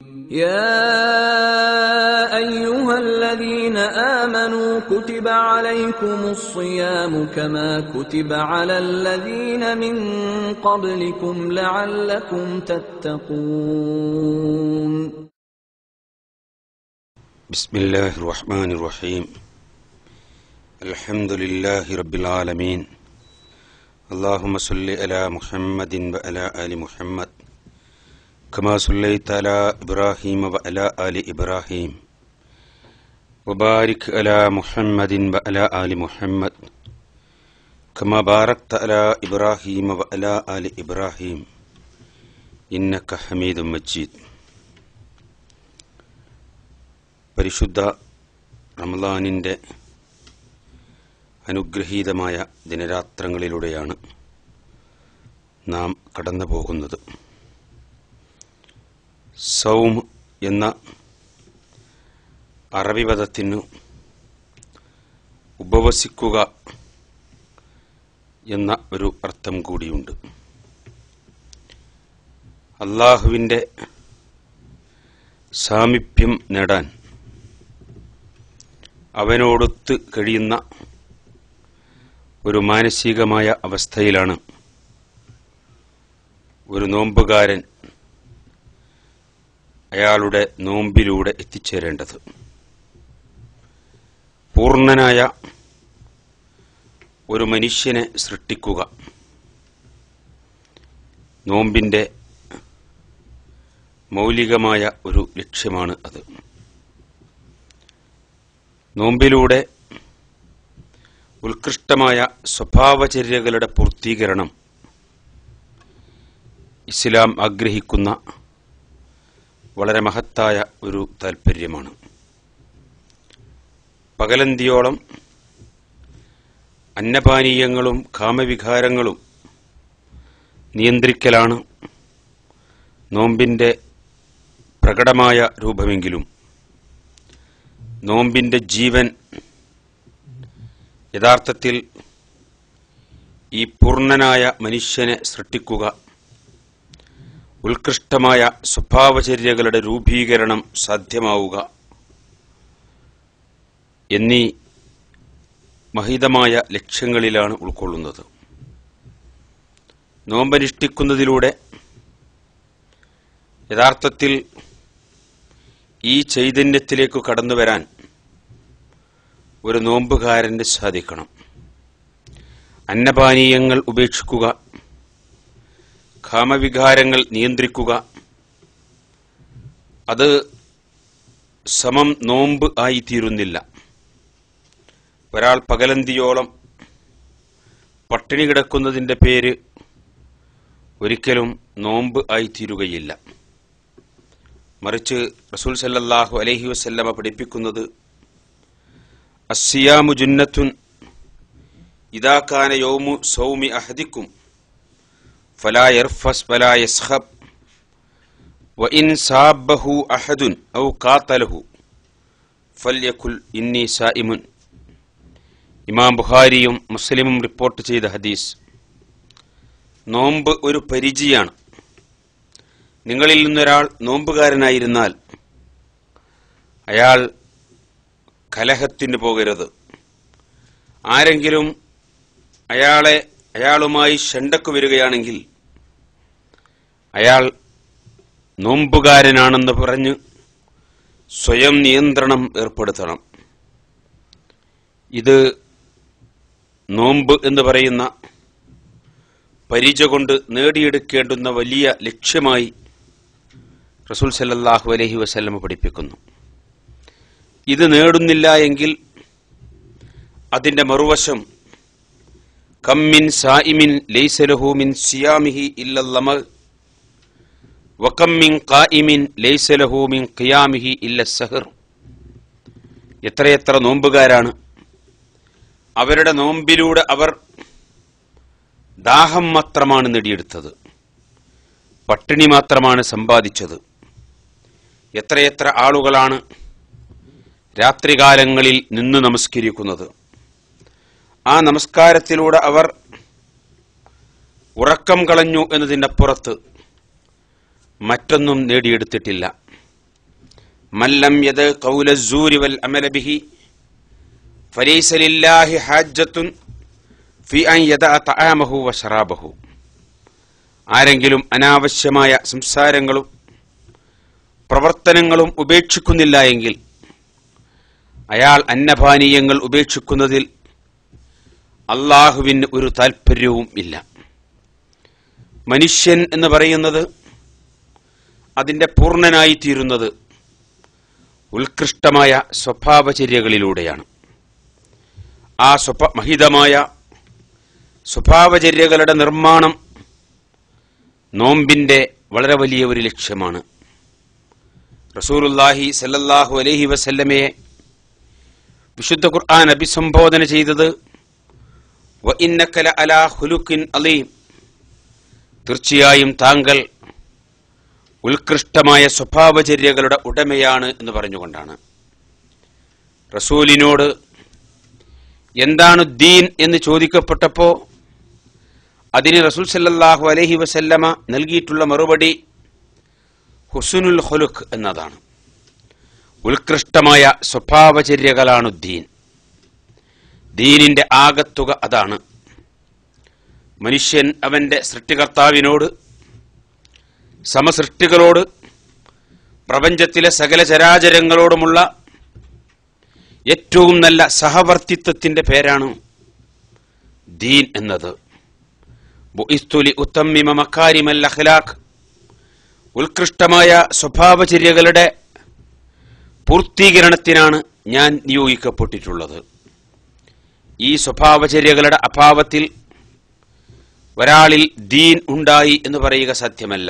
يا ايها الذين امنوا كتب عليكم الصيام كما كتب على الذين من قبلكم لعلكم تتقون بسم الله الرحمن الرحيم الحمد لله رب العالمين اللهم صل على محمد وعلى آل محمد كما صليت على إبراهيم وعلى آل إبراهيم وبارك على محمد وعلى آل محمد كما باركت على إبراهيم وعلى آل إبراهيم إنك حميد مجيد പരിശുദ്ധ റമദാനിൻ്റെ അനുഗ്രഹീതമായ ദിനരാത്രങ്ങളിലൂടെയാണ് നാം കടന്നു പോകുന്നത് സൗം എന്ന അറബി പദത്തിനു ഉപവസിക്കുക എന്ന ഒരു അർത്ഥം കൂടിയുണ്ട് അള്ളാഹുവിൻ്റെ സാമീപ്യം നേടാൻ അവനോടൊത്ത് കഴിയുന്ന ഒരു മാനസികമായ അവസ്ഥയിലാണ് ഒരു നോമ്പുകാരൻ അയാളുടെ നോമ്പിലൂടെ എത്തിച്ചേരേണ്ടത് പൂർണ്ണനായ ഒരു മനുഷ്യനെ സൃഷ്ടിക്കുക നോമ്പിൻ്റെ മൗലികമായ ഒരു ലക്ഷ്യമാണ് അത് നോമ്പിലൂടെ ഉത്കൃഷ്ടമായ സ്വഭാവചര്യകളുടെ പൂർത്തീകരണം ഇസ്ലാം ആഗ്രഹിക്കുന്ന വളരെ മഹത്തായ ഒരു താൽപ്പര്യമാണ് പകലന്തിയോളം അന്നപാനീയങ്ങളും കാമവികാരങ്ങളും നിയന്ത്രിക്കലാണ് നോമ്പിന്റെ പ്രകടമായ രൂപമെങ്കിലും നോമ്പിന്റെ ജീവൻ യഥാർത്ഥത്തിൽ ഈ പൂർണ്ണനായ മനുഷ്യനെ സൃഷ്ടിക്കുക ഉത്കൃഷ്ടമായ സ്വഭാവചര്യകളുടെ രൂപീകരണം സാധ്യമാവുക എന്നീ മഹിതമായ ലക്ഷ്യങ്ങളിലാണ് ഉൾക്കൊള്ളുന്നത് നോമ്പനുഷ്ഠിക്കുന്നതിലൂടെ യഥാർത്ഥത്തിൽ ഈ ചൈതന്യത്തിലേക്ക് കടന്നുവരാൻ ഒരു നോമ്പുകാരന് സാധിക്കണം അന്നപാനീയങ്ങൾ ഉപേക്ഷിക്കുക കാമവികാരങ്ങൾ നിയന്ത്രിക്കുക അത് സമം നോമ്പ് ആയിത്തീരുന്നില്ല ഒരാൾ പകലന്തിയോളം പട്ടിണി കിടക്കുന്നതിൻ്റെ പേര് ഒരിക്കലും നോമ്പ് ആയിത്തീരുകയില്ല മറിച്ച് റസൂൽ സല്ലല്ലാഹു അലൈഹി വസല്ലമ പഠിപ്പിക്കുന്നത് അസ്സിയാമു ജുന്നത്തുൻ ഇദാക്കാന യൗമു സൗമി അഹദിക്കും ഫലാ യർഫസ് ഫലാ യസ്ഖബ് വഇൻ സാബഹു അഹദുൻ ഔ ഖാതലഹു ഫല്യഖുൽ ഇന്നി സായിമുൻ ഇമാം ബുഖാരിയും മുസ്ലിമും റിപ്പോർട്ട് ചെയ്ത ഹദീസ് നോമ്പ് ഒരു പരിചയാണ് നിങ്ങളിൽ നിന്നൊരാൾ നോമ്പുകാരനായിരുന്നാൽ അയാൾ കലഹത്തിന് പോകരുത് ആരെങ്കിലും അയാളെ അയാളുമായി ഷണ്ടക്ക് വരികയാണെങ്കിൽ അയാൾ നോമ്പുകാരനാണെന്ന് പറഞ്ഞ് സ്വയം നിയന്ത്രണം ഏർപ്പെടുത്തണം ഇത് നോമ്പ് എന്ന് പറയുന്ന പരിച കൊണ്ട് നേടിയെടുക്കേണ്ടുന്ന വലിയ ലക്ഷ്യമായി റസൂൽ സല്ലല്ലാഹു അലൈഹി വസല്ലമ പഠിപ്പിക്കുന്നു ഇത് നേടുന്നില്ല എങ്കിൽ അതിന്റെ മറുവശം കമ്മിൻ സായിമിൻ ലൈസലഹു മിൻ സിയാമിഹി ഇല്ലല്ലമ വകമ്മിൻ ഖായിമിൻ ലൈസലഹു മിൻ ഖിയാമിഹി ഇല്ല സഹർ എത്രയെത്ര നോമ്പുകാരാണ് അവരുടെ നോമ്പിലൂടെ അവർ ദാഹം മാത്രമാണ് നേടിയെടുത്തത് പട്ടിണി മാത്രമാണ് സമ്പാദിച്ചത് എത്രയെത്ര ആളുകളാണ് രാത്രികാലങ്ങളിൽ നിന്ന് നമസ്കരിക്കുന്നത് ആ നമസ്കാരത്തിലൂടെ അവർ ഉറക്കം കളഞ്ഞു എന്നതിനപ്പുറത്ത് മറ്റൊന്നും നേടിയെടുത്തിട്ടില്ല മല്ലം യത് കൗലസൂരി വൽ അമല ബിഹി ഫലൈസ ലില്ലാഹി ഹാജ്ജത്തുൻ ഫി അൻ യദ തആമഹു വ ശറാബഹു ആരെങ്കിലും അനാവശ്യമായ സംസാരങ്ങളും പ്രവർത്തനങ്ങളും ഉപേക്ഷിക്കുന്നില്ല എങ്കിൽ അയാൾ അന്നപാനീയങ്ങൾ ഉപേക്ഷിക്കുന്നതിൽ അള്ളാഹുവിന് ഒരു താൽപ്പര്യവും ഇല്ല മനുഷ്യൻ എന്ന് പറയുന്നത് അതിന്റെ പൂർണ്ണനായി തീരുന്നത് ഉത്കൃഷ്ടമായ സ്വഭാവചര്യകളിലൂടെയാണ് ആ സ്വഭ മഹിതമായ സ്വഭാവചര്യകളുടെ നിർമ്മാണം നോമ്പിന്റെ വളരെ വലിയ ഒരു ലക്ഷ്യമാണ് റസൂലുല്ലാഹി സല്ലല്ലാഹു അലൈഹി വസല്ലമയെ വിശുദ്ധ ഖുർആൻ അഭിസംബോധന ചെയ്തത് വ ഇന്നക്കല അലാ ഹുലുക്കിൻ അലീം തീർച്ചയായും താങ്കൾ ഉത്കൃഷ്ടമായ സ്വഭാവചര്യകളുടെ ഉടമയാണ് എന്ന് പറഞ്ഞുകൊണ്ടാണ് റസൂലിനോട് എന്താണ് ദീൻ എന്ന് ചോദിക്കപ്പെട്ടപ്പോ അതിന് റസൂൽ സല്ലല്ലാഹു അലൈഹി വസല്ലമ നൽകിയിട്ടുള്ള മറുപടി ഹുസുനുൽ ഹുലുഖ് എന്നതാണ് ഉത്കൃഷ്ടമായ സ്വഭാവചര്യകളാണ് ദീൻ ദീനിന്റെ ആകത്തുക അതാണ് മനുഷ്യൻ അവന്റെ സൃഷ്ടികർത്താവിനോട് സമസൃഷ്ടികളോട് പ്രപഞ്ചത്തിലെ സകല ചരാചരങ്ങളോടുമുള്ള ഏറ്റവും നല്ല സഹവർത്തിത്വത്തിന്റെ പേരാണ് ദീൻ എന്നത് ബുഇസ്തുലി ഉത്തമ്മിമ മക്കാരിമൽ അഖ്ലാഖ് ഉത്കൃഷ്ടമായ സ്വഭാവചര്യകളുടെ പൂർത്തീകരണത്തിനാണ് ഞാൻ നിയോഗിക്കപ്പെട്ടിട്ടുള്ളത് ഈ സ്വഭാവചര്യകളുടെ അഭാവത്തിൽ ഒരാളിൽ ദീൻ ഉണ്ടായി എന്ന് പറയുക സാധ്യമല്ല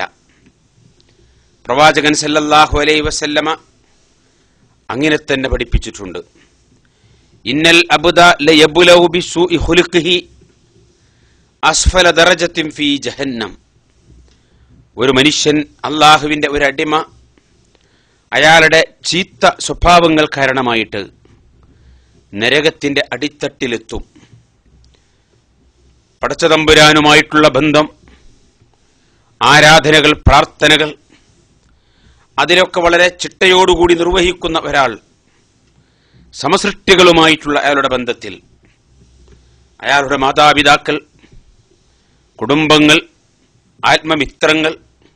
പ്രവാചകൻ സല്ലല്ലാഹു അലൈഹി വസല്ലമ അങ്ങനെ തന്നെ പഠിപ്പിച്ചിട്ടുണ്ട് ഇന്നൽ അബുദ ലയബുലഹു ബിസൂഇ ഖുലുഖിഹി അസ്ഫല ദറജത്തിൻ ഫീ ജഹന്നം ഒരു മനുഷ്യൻ അള്ളാഹുവിന്റെ ഒരു അടിമ അയാളുടെ ചീത്ത സ്വഭാവങ്ങൾ കാരണമായിട്ട് നരകത്തിന്റെ അടിത്തട്ടിലെത്തും പടച്ചതമ്പുരാനുമായിട്ടുള്ള ബന്ധം ആരാധനകൾ പ്രാർത്ഥനകൾ അതിലൊക്കെ വളരെ ചിട്ടയോടുകൂടി നിർവഹിക്കുന്ന ഒരാൾ സമസൃഷ്ടികളുമായിട്ടുള്ള അയാളുടെ ബന്ധത്തിൽ അയാളുടെ മാതാപിതാക്കൾ കുടുംബങ്ങൾ ആത്മമിത്രങ്ങൾ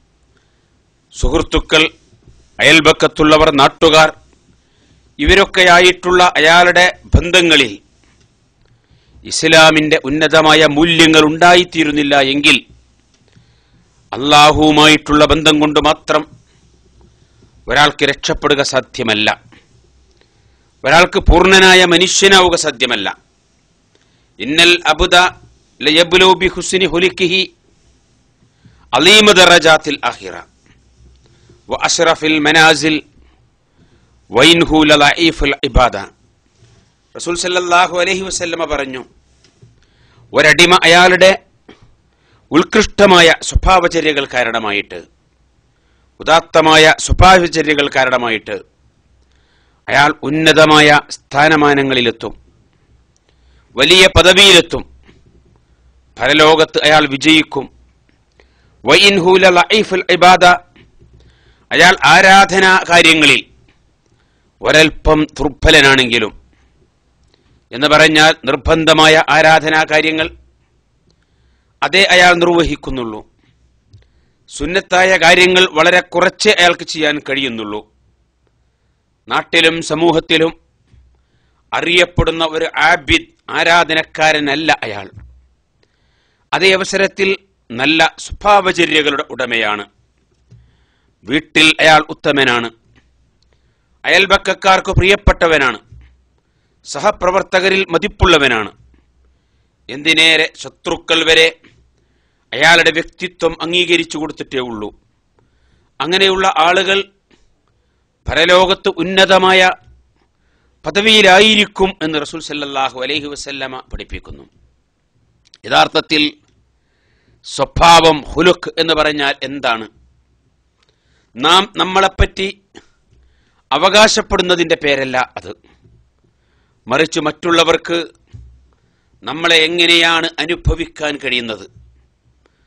സുഹൃത്തുക്കൾ അയൽബക്കത്തുള്ളവർ നാട്ടുകാർ ഇവരൊക്കെയായിട്ടുള്ള അയാളുടെ ബന്ധങ്ങളിൽ ഇസ്ലാമിന്റെ ഉന്നതമായ മൂല്യങ്ങൾ ഉണ്ടായിത്തീരുന്നില്ല എങ്കിൽ അള്ളാഹുവുമായിട്ടുള്ള ബന്ധം കൊണ്ട് മാത്രം ഒരാൾക്ക് രക്ഷപ്പെടുക സാധ്യമല്ല ഒരാൾക്ക് പൂർണ്ണനായ മനുഷ്യനാവുക സാധ്യമല്ല ഇന്നൽ അബുദ ലയബ്ലു ബി ഹുസ്നി ഹുലിക്കിഹി അലീമ ദറജാത്തിൽ ആഖിറ വ അഷ്റഫിൽ മനാസിൽ വൈൻഹു ലലഈഫുൽ ഇബാദ റസൂൽ സല്ലല്ലാഹു അലൈഹി വസല്ലമ പറഞ്ഞു ഒരടിമ അയാളുടെ ഉത്കൃഷ്ടമായ സ്വഭാവചര്യകൾ കാരണമായിട്ട് ഉദാത്തമായ സ്വഭാവചര്യകൾ കാരണമായിട്ട് അയാൾ ഉന്നതമായ സ്ഥാനമാനങ്ങളിലെത്തും വലിയ പദവിയിലെത്തും പരലോകത്ത് അയാൾ വിജയിക്കും വൈൻഹൂല ലൈഫുൽ ഇബാദ അയാൾ ആരാധനാ കാര്യങ്ങളിൽ ഒരൽപ്പം ദുർബലനാണെങ്കിലും എന്ന് പറഞ്ഞാൽ നിർബന്ധമായ ആരാധനാ കാര്യങ്ങൾ അതേ അയാൾ നിർവഹിക്കുന്നുള്ളൂ സുന്നത്തായ കാര്യങ്ങൾ വളരെ കുറച്ചേ അയാൾക്ക് ചെയ്യാൻ കഴിയുന്നുള്ളൂ നാട്ടിലും സമൂഹത്തിലും അറിയപ്പെടുന്ന ഒരു ആബിദ് ആരാധനക്കാരനല്ല അയാൾ അതേ അവസരത്തിൽ നല്ല സ്വഭാവചര്യകളുടെ ഉടമയാണ് വീട്ടിൽ അയാൾ ഉത്തമനാണ് അയൽപക്കക്കാർക്ക് പ്രിയപ്പെട്ടവനാണ് സഹപ്രവർത്തകരിൽ മതിപ്പുള്ളവനാണ് എന്തിനേറെ ശത്രുക്കൾ വരെ അയാളുടെ വ്യക്തിത്വം അംഗീകരിച്ചു കൊടുത്തിട്ടേ ഉള്ളൂ അങ്ങനെയുള്ള ആളുകൾ പരലോകത്ത് ഉന്നതമായ പദവിയിലായിരിക്കും എന്ന് റസൂൽ സല്ലല്ലാഹു അലൈഹി വസല്ലമ പഠിപ്പിക്കുന്നു യഥാർത്ഥത്തിൽ സ്വഭാവം ഹുലുക്ക് എന്ന് പറഞ്ഞാൽ എന്താണ് നാം നമ്മളെപ്പറ്റി അവകാശപ്പെടുന്നതിന്റെ പേരല്ല അത് മറിച്ച് മറ്റുള്ളവർക്ക് നമ്മളെ എങ്ങനെയാണ് അനുഭവിക്കാൻ കഴിയുന്നത്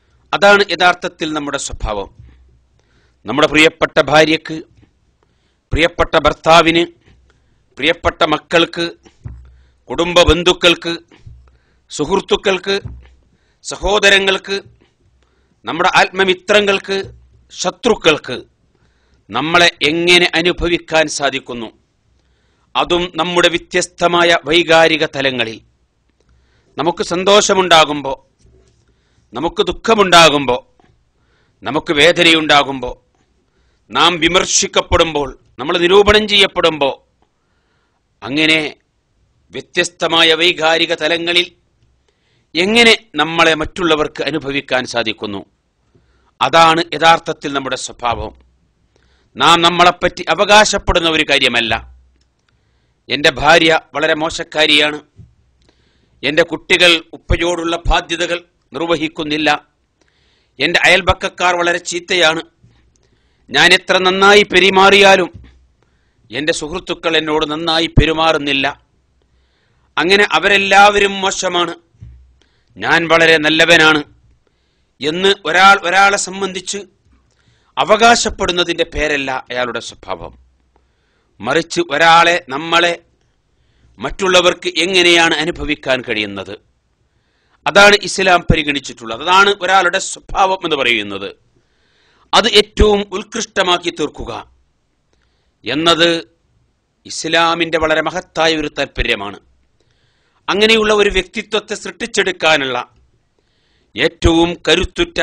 അതാണ് യഥാർത്ഥത്തിൽ നമ്മുടെ സ്വഭാവം നമ്മുടെ പ്രിയപ്പെട്ട ഭാര്യക്ക് പ്രിയപ്പെട്ട ഭർത്താവിന് പ്രിയപ്പെട്ട മക്കൾക്ക് കുടുംബ ബന്ധുക്കൾക്ക് സുഹൃത്തുക്കൾക്ക് സഹോദരങ്ങൾക്ക് നമ്മുടെ ആത്മമിത്രങ്ങൾക്ക് ശത്രുക്കൾക്ക് നമ്മളെ എങ്ങനെ അനുഭവിക്കാൻ സാധിക്കുന്നു അതും നമ്മുടെ വ്യത്യസ്തമായ വൈകാരിക തലങ്ങളിൽ നമുക്ക് സന്തോഷമുണ്ടാകുമ്പോൾ നമുക്ക് ദുഃഖമുണ്ടാകുമ്പോൾ നമുക്ക് വേദനയുണ്ടാകുമ്പോൾ നാം വിമർശിക്കപ്പെടുമ്പോൾ നമ്മൾ നിരൂപണം ചെയ്യപ്പെടുമ്പോൾ അങ്ങനെ വ്യത്യസ്തമായ വൈകാരിക തലങ്ങളിൽ എങ്ങനെ നമ്മളെ മറ്റുള്ളവർക്ക് അനുഭവിക്കാൻ സാധിക്കുന്നു അതാണ് യഥാർത്ഥത്തിൽ നമ്മുടെ സ്വഭാവം നാം നമ്മളെപ്പറ്റി അവകാശപ്പെടുന്ന ഒരു കാര്യമല്ല എൻ്റെ ഭാര്യ വളരെ മോശക്കാരിയാണ് എൻ്റെ കുട്ടികൾ ഉപ്പയോടുള്ള ബാധ്യതകൾ നിർവഹിക്കുന്നില്ല എൻ്റെ അയൽപക്കക്കാർ വളരെ ചീത്തയാണ് ഞാൻ എത്ര നന്നായി പെരുമാറിയാലും എൻ്റെ സുഹൃത്തുക്കൾ എന്നോട് നന്നായി പെരുമാറുന്നില്ല അങ്ങനെ അവരെല്ലാവരും മോശമാണ് ഞാൻ വളരെ നല്ലവനാണ് എന്ന് ഒരാൾ ഒരാളെ സംബന്ധിച്ച് അവകാശപ്പെടുന്നതിൻ്റെ പേരല്ല അയാളുടെ സ്വഭാവം മറിച്ച് ഒരാളെ നമ്മളെ മറ്റുള്ളവർക്ക് എങ്ങനെയാണ് അനുഭവിക്കാൻ കഴിയുന്നത് അതാണ് ഇസ്ലാം പരിഗണിച്ചിട്ടുള്ളത് അതാണ് ഒരാളുടെ സ്വഭാവം എന്ന് പറയുന്നത് അത് ഏറ്റവും ഉത്കൃഷ്ടമാക്കി തീർക്കുക എന്നത് ഇസ്ലാമിൻ്റെ വളരെ മഹത്തായ ഒരു താല്പര്യമാണ് അങ്ങനെയുള്ള ഒരു വ്യക്തിത്വത്തെ സൃഷ്ടിച്ചെടുക്കാനുള്ള ഏറ്റവും കരുത്തുറ്റ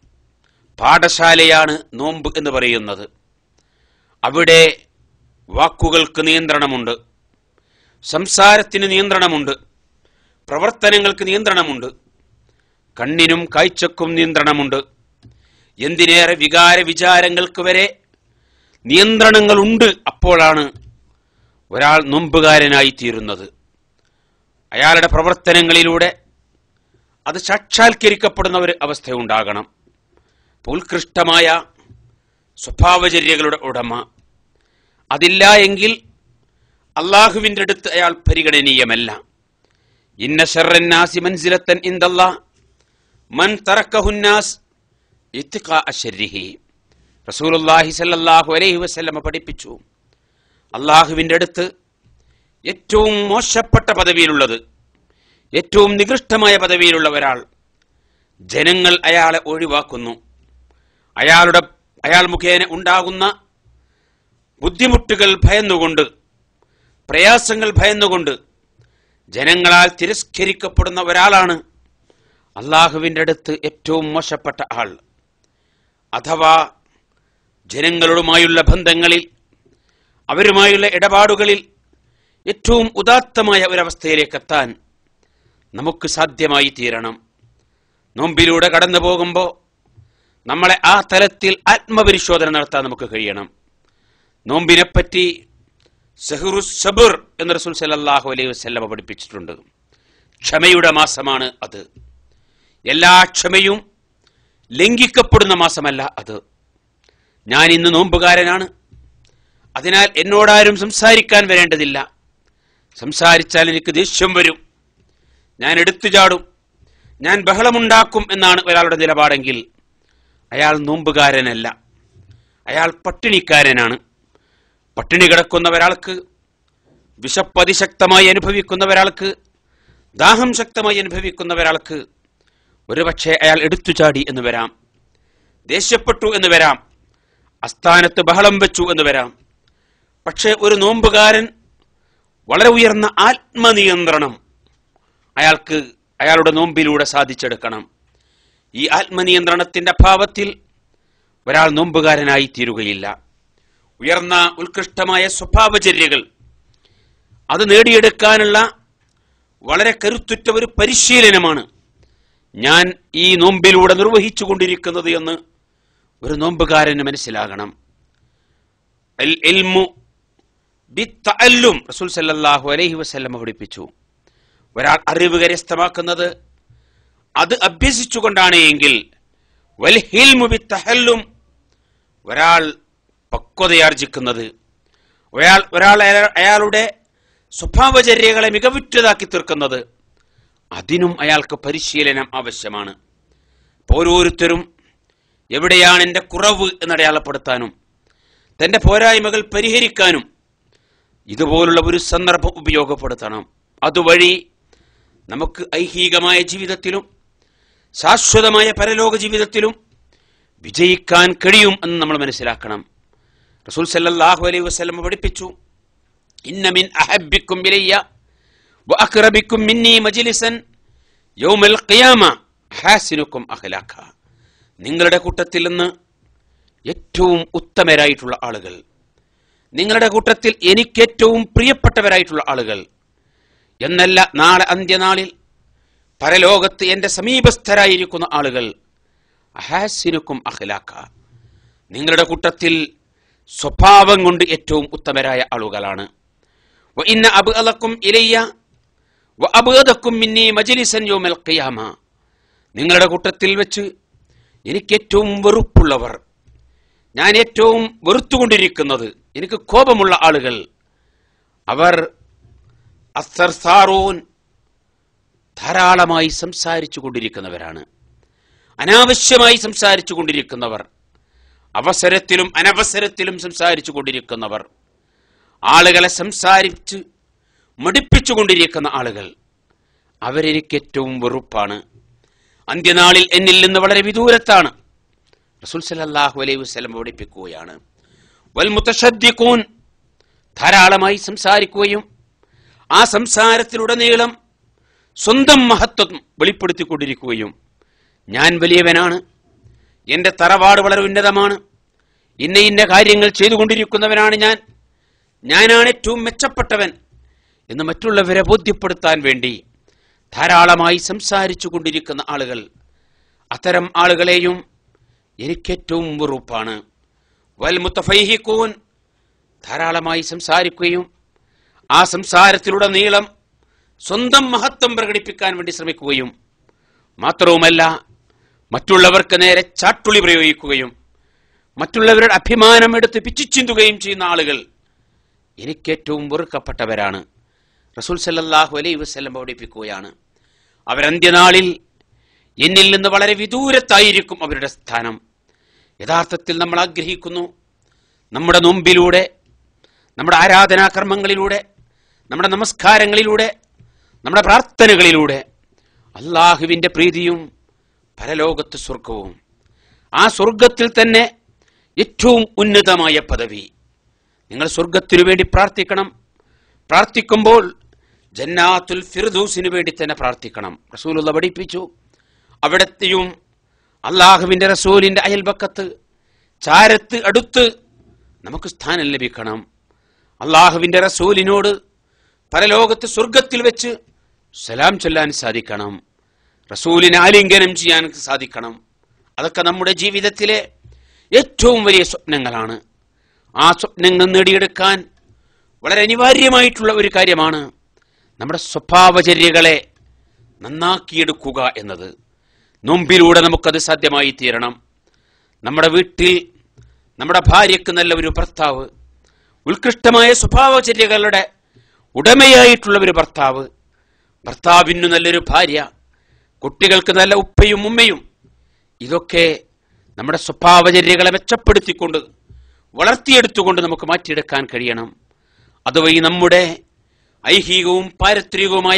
പാഠശാലയാണ് നോമ്പ് എന്ന് പറയുന്നത് അവിടെ വാക്കുകൾക്ക് നിയന്ത്രണമുണ്ട് സംസാരത്തിന് നിയന്ത്രണമുണ്ട് പ്രവർത്തനങ്ങൾക്ക് നിയന്ത്രണമുണ്ട് കണ്ണിനും കാഴ്ചക്കും നിയന്ത്രണമുണ്ട് എന്തിനേറെ വികാര വിചാരങ്ങൾക്ക് വരെ നിയന്ത്രണങ്ങളുണ്ട് അപ്പോഴാണ് ഒരാൾ നൊമ്പുകാരനായി തീരുന്നത് അയാളുടെ പ്രവർത്തനങ്ങളിലൂടെ അത് സാക്ഷാത്കരിക്കപ്പെടുന്ന ഒരു അവസ്ഥയുണ്ടാകണം ഉത്കൃഷ്ടമായ സ്വഭാവചര്യകളുടെ ഉടമ അതില്ല എങ്കിൽ അള്ളാഹുവിൻ്റെ അടുത്ത് അയാൾ പരിഗണനീയമല്ല ഇന്ന ഷർറന്നാസി മൻസിലത്തൻ ഇന്ദല്ലാ മൻ തറക്കഹുന്നാസ് ഇത്തിഖാ അശരിഹി റസൂലുള്ളാഹി സല്ലല്ലാഹു അലൈഹി വസല്ലമ പഠിപ്പിച്ചു അള്ളാഹുവിൻ്റെ അടുത്ത് ഏറ്റവും മോശപ്പെട്ട പദവിയിലുള്ളത് ഏറ്റവും നികൃഷ്ടമായ പദവിയിലുള്ള ഒരാൾ ജനങ്ങൾ അയാളെ ഒഴിവാക്കുന്നു അയാളുടെ അയാൾ മുഖേന ഉണ്ടാകുന്ന ബുദ്ധിമുട്ടുകൾ ഭയന്നുകൊണ്ട് പ്രയാസങ്ങൾ ഭയന്നുകൊണ്ട് ജനങ്ങളാൽ തിരസ്കരിക്കപ്പെടുന്ന ഒരാളാണ് അള്ളാഹുവിൻ്റെ അടുത്ത് ഏറ്റവും മോശപ്പെട്ട ആൾ അഥവാ ജനങ്ങളുമായുള്ള ബന്ധങ്ങളിൽ അവരുമായുള്ള ഇടപാടുകളിൽ ഏറ്റവും ഉദാത്തമായ ഒരവസ്ഥയിലേക്ക് എത്താൻ നമുക്ക് സാധ്യമായി തീരണം നോമ്പിലൂടെ കടന്നു പോകുമ്പോൾ നമ്മളെ ആ തലത്തിൽ ആത്മപരിശോധന നടത്താൻ നമുക്ക് കഴിയണം നോമ്പിനെപ്പറ്റി സഹുറു സബുർ എന്ന് റസൂൽ സല്ലല്ലാഹു അലൈഹി വസല്ലമ പഠിപ്പിച്ചിട്ടുണ്ട് ക്ഷമയുടെ മാസമാണ് അത് എല്ലാ ക്ഷമയും ലംഘിക്കപ്പെടുന്ന മാസമല്ല അത് ഞാൻ ഇന്ന് നോമ്പുകാരനാണ് അതിനാൽ എന്നോടാരും സംസാരിക്കാൻ വരേണ്ടതില്ല സംസാരിച്ചാൽ എനിക്ക് ദേഷ്യം വരും ഞാൻ എടുത്തു ചാടും ഞാൻ ബഹളമുണ്ടാക്കും എന്നാണ് ഒരാളുടെ നിലപാടെങ്കിൽ അയാൾ നോമ്പുകാരനല്ല അയാൾ പട്ടിണിക്കാരനാണ് പട്ടിണി കിടക്കുന്ന ഒരാൾക്ക് വിശപ്പ് അതിശക്തമായി അനുഭവിക്കുന്ന ഒരാൾക്ക് ദാഹം ശക്തമായി അനുഭവിക്കുന്ന ഒരാൾക്ക് ഒരുപക്ഷെ അയാൾ എടുത്തു ചാടി എന്ന് വരാം ദേഷ്യപ്പെട്ടു എന്ന് വരാം അസ്ഥാനത്ത് ബഹളം വെച്ചു എന്ന് വരാം പക്ഷേ ഒരു നോമ്പുകാരൻ വളരെ ഉയർന്ന ആത്മനിയന്ത്രണം അയാൾക്ക് അയാളുടെ നോമ്പിലൂടെ സാധിച്ചെടുക്കണം ഈ ആത്മനിയന്ത്രണത്തിന്റെ അഭാവത്തിൽ ഒരാൾ നോമ്പുകാരനായി തീരുകയില്ല ഉയർന്ന ഉത്കൃഷ്ടമായ സ്വഭാവചര്യകൾ അത് നേടിയെടുക്കാനുള്ള വളരെ കരുത്തുറ്റ ഒരു പരിശീലനമാണ് ഞാൻ ഈ നോമ്പിലൂടെ നിർവഹിച്ചു കൊണ്ടിരിക്കുന്നത് എന്ന് ഒരു നോമ്പുകാരന് മനസ്സിലാകണം അൽ ഇൽമു ബിത്തഅല്ലും റസൂൽ സല്ലല്ലാഹു അലൈഹി വസല്ലമ പഠിപ്പിച്ചു ഒരാൾ അറിവ് കരസ്ഥമാക്കുന്നത് അത് അഭ്യസിച്ചുകൊണ്ടാണ് എങ്കിൽ വൽ ഹിൽമു ബിത്തഹല്ലും ഒരാൾ പക്വതയാർജിക്കുന്നത് ഒരാൾ ഒരാൾ അയാ- അയാളുടെ സ്വഭാവചര്യകളെ മികവുറ്റതാക്കി തീർക്കുന്നത് അതിനും അയാൾക്ക് പരിശീലനം ആവശ്യമാണ് ഓരോരുത്തരും എവിടെയാണ് എൻ്റെ കുറവ് എന്നടയാളപ്പെടുത്താനും തന്റെ പോരായ്മകൾ പരിഹരിക്കാനും ഇതുപോലുള്ള ഒരു സന്ദർഭം ഉപയോഗപ്പെടുത്തണം അതുവഴി നമുക്ക് ഐഹികമായ ജീവിതത്തിലും ശാശ്വതമായ പരലോക ജീവിതത്തിലും വിജയിക്കാൻ കഴിയും എന്ന് നമ്മൾ മനസ്സിലാക്കണം റസൂൽ സല്ലല്ലാഹു അലൈഹി വസല്ലം പഠിപ്പിച്ചു ഇന്ന മിൻ അഹബ്ബിക്കും ഇലയ്യ വഅഖറബിക്കും മിന്നി മജ്ലിസൻ യൗമൽ ഖിയാമ ഹാസിനുക്കും അഖ്ലാഖ നിങ്ങളുടെ കൂട്ടത്തിൽ നിന്ന് ഏറ്റവും ഉത്തമരായിട്ടുള്ള ആളുകൾ നിങ്ങളുടെ കൂട്ടത്തിൽ എനിക്ക് ഏറ്റവും പ്രിയപ്പെട്ടവരായിട്ടുള്ള ആളുകൾ എന്നല്ല നാളെ അന്ത്യനാളിൽ പരലോകത്ത് എന്റെ സമീപസ്ഥരായിരിക്കുന്ന ആളുകൾ അഹാസിനുക്കും അഖ്ലാഖ നിങ്ങളുടെ കൂട്ടത്തിൽ സ്വഭാവം കൊണ്ട് ഏറ്റവും ഉത്തമരായ ആളുകളാണ് വ ഇന്ന അബ്അലക്കും ഇലയ്യ വ അബ്അദക്കും മിന്നി മജ്ലിസൻ യൗമൽ ഖിയാമ നിങ്ങളുടെ കൂട്ടത്തിൽ വെച്ച് എനിക്ക് ഏറ്റവും വെറുപ്പുള്ളവർ ഞാൻ ഏറ്റവും വെറുത്തുകൊണ്ടിരിക്കുന്നത് എനിക്ക് കോപമുള്ള ആളുകൾ അവർ അസർസാറൂൻ ധാരാളമായി സംസാരിച്ചു കൊണ്ടിരിക്കുന്നവരാണ് അനാവശ്യമായി സംസാരിച്ചു കൊണ്ടിരിക്കുന്നവർ അവസരത്തിലും അനവസരത്തിലും സംസാരിച്ചു കൊണ്ടിരിക്കുന്നവർ ആളുകളെ സംസാരിച്ച് മടുപ്പിച്ചു കൊണ്ടിരിക്കുന്ന ആളുകൾ അവരെനിക്ക് ഏറ്റവും വെറുപ്പാണ് അന്ത്യനാളിൽ എന്നിൽ നിന്ന് വളരെ വിദൂരത്താണ് റസൂൽ സല്ലല്ലാഹു അലൈഹി വസല്ലം പഠിപ്പിക്കുകയാണ് വൽ മുതശദ്ദിഖൂൻ ധാരാളമായി സംസാരിക്കുകയും ആ സംസാരത്തിലുടനീളം സ്വന്തം മഹത്വം വെളിപ്പെടുത്തിക്കൊണ്ടിരിക്കുകയും ഞാൻ വലിയവനാണ് എന്റെ തറവാട് വളരെ ഉന്നതമാണ് ഇന്ന ഇന്ന കാര്യങ്ങൾ ചെയ്തുകൊണ്ടിരിക്കുന്നവനാണ് ഞാൻ ഞാനാണ് ഏറ്റവും മെച്ചപ്പെട്ടവൻ എന്ന് മറ്റുള്ളവരെ ബോധ്യപ്പെടുത്താൻ വേണ്ടി ധാരാളമായി സംസാരിച്ചു കൊണ്ടിരിക്കുന്ന ആളുകൾ അത്തരം ആളുകളെയും എനിക്കേറ്റവും വെറുപ്പാണ് വൽ മുത്തഫൈഹിക്കൂൻ ധാരാളമായി സംസാരിക്കുകയും ആ സംസാരത്തിലുടനീളം സ്വന്തം മഹത്വം പ്രകടിപ്പിക്കാൻ വേണ്ടി ശ്രമിക്കുകയും മാത്രവുമല്ല മറ്റുള്ളവർക്ക് നേരെ ചാട്ടുളി പ്രയോഗിക്കുകയും മറ്റുള്ളവരുടെ അഭിമാനം എടുത്ത് പിച്ചിച്ചിന്തുകയും ചെയ്യുന്ന ആളുകൾ എനിക്കേറ്റവും വെറുക്കപ്പെട്ടവരാണ് റസൂൽ സല്ലല്ലാഹു അലൈഹി വസല്ലം പഠിപ്പിക്കുകയാണ് അവരന്ത്യനാളിൽ എന്നിൽ നിന്ന് വളരെ വിദൂരത്തായിരിക്കും അവരുടെ സ്ഥാനം യഥാർത്ഥത്തിൽ നമ്മൾ ആഗ്രഹിക്കുന്നു നമ്മുടെ നോമ്പിലൂടെ നമ്മുടെ ആരാധനാകർമ്മങ്ങളിലൂടെ നമ്മുടെ നമസ്കാരങ്ങളിലൂടെ നമ്മുടെ പ്രാർത്ഥനകളിലൂടെ അള്ളാഹുവിൻ്റെ പ്രീതിയും പരലോകത്ത് സ്വർഗവും ആ സ്വർഗത്തിൽ തന്നെ ഏറ്റവും ഉന്നതമായ പദവി നിങ്ങൾ സ്വർഗത്തിനു വേണ്ടി പ്രാർത്ഥിക്കണം പ്രാർത്ഥിക്കുമ്പോൾ ജന്നാത്തുൽ ഫിർദൂസിനു വേണ്ടി തന്നെ പ്രാർത്ഥിക്കണം റസൂലുള്ള പഠിപ്പിച്ചു അവിടത്തെയും അള്ളാഹുവിന്റെ റസൂലിന്റെ അയൽപക്കത്ത് ചാരത്ത് അടുത്ത് നമുക്ക് സ്ഥാനം ലഭിക്കണം അള്ളാഹുവിന്റെ റസൂലിനോട് പരലോകത്ത് സ്വർഗത്തിൽ വെച്ച് സലാം ചൊല്ലാൻ സാധിക്കണം റസൂലിനെ ആലിംഗനം ചെയ്യാൻ സാധിക്കണം അതൊക്കെ നമ്മുടെ ജീവിതത്തിലെ ഏറ്റവും വലിയ സ്വപ്നങ്ങളാണ് ആ സ്വപ്നങ്ങൾ നേടിയെടുക്കാൻ വളരെ അനിവാര്യമായിട്ടുള്ള ഒരു കാര്യമാണ് നമ്മുടെ സ്വഭാവചര്യകളെ നന്നാക്കിയെടുക്കുക എന്നത് നോമ്പിലൂടെ നമുക്കത് സാധ്യമായി തീരണം നമ്മുടെ വീട്ടിൽ നമ്മുടെ ഭാര്യയ്ക്ക് നല്ല ഒരു ഭർത്താവ് ഉത്കൃഷ്ടമായ സ്വഭാവചര്യകളുടെ ഉടമയായിട്ടുള്ള ഒരു ഭർത്താവ് ഭർത്താവിനു നല്ലൊരു ഭാര്യ കുട്ടികൾക്ക് നല്ല ഉപ്പയും ഉമ്മയും ഇതൊക്കെ നമ്മുടെ സ്വഭാവചര്യകളെ മെച്ചപ്പെടുത്തിക്കൊണ്ട് വളർത്തിയെടുത്തുകൊണ്ട് നമുക്ക് മാറ്റിയെടുക്കാൻ കഴിയണം അതുവഴി നമ്മുടെ ഐഹികവും പാരത്രികവുമായ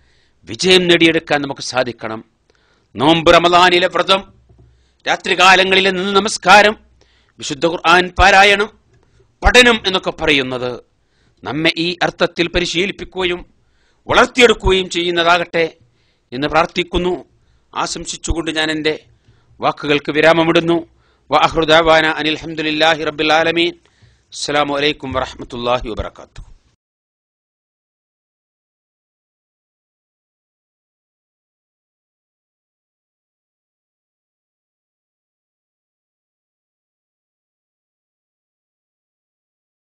വിജയം നേടിയെടുക്കാൻ നമുക്ക് സാധിക്കണം നോമ്പ് റമദാനിലെ വ്രതം രാത്രികാലങ്ങളിലെ നിന്ന് നമസ്കാരം വിശുദ്ധ ഖുർആൻ പാരായണം പഠനം എന്നൊക്കെ പറയുന്നത് നമ്മെ ഈ അർത്ഥത്തിൽ പരിശീലിപ്പിക്കുകയും വളർത്തിയെടുക്കുകയും ചെയ്യുന്നതാകട്ടെ എന്ന് പ്രാർത്ഥിക്കുന്നു ആശംസിച്ചുകൊണ്ട് ഞാൻ എൻ്റെ വാക്കുകൾക്ക് വിരാമമിടുന്നു വാഹൃദാന അനിൽഹമുല്ലാഹി റബ്ബിൽ ആലമീൻ അസ്സലാമു അലൈക്കും വറഹമത്തല്ലാഹി വബർക്കാത്തു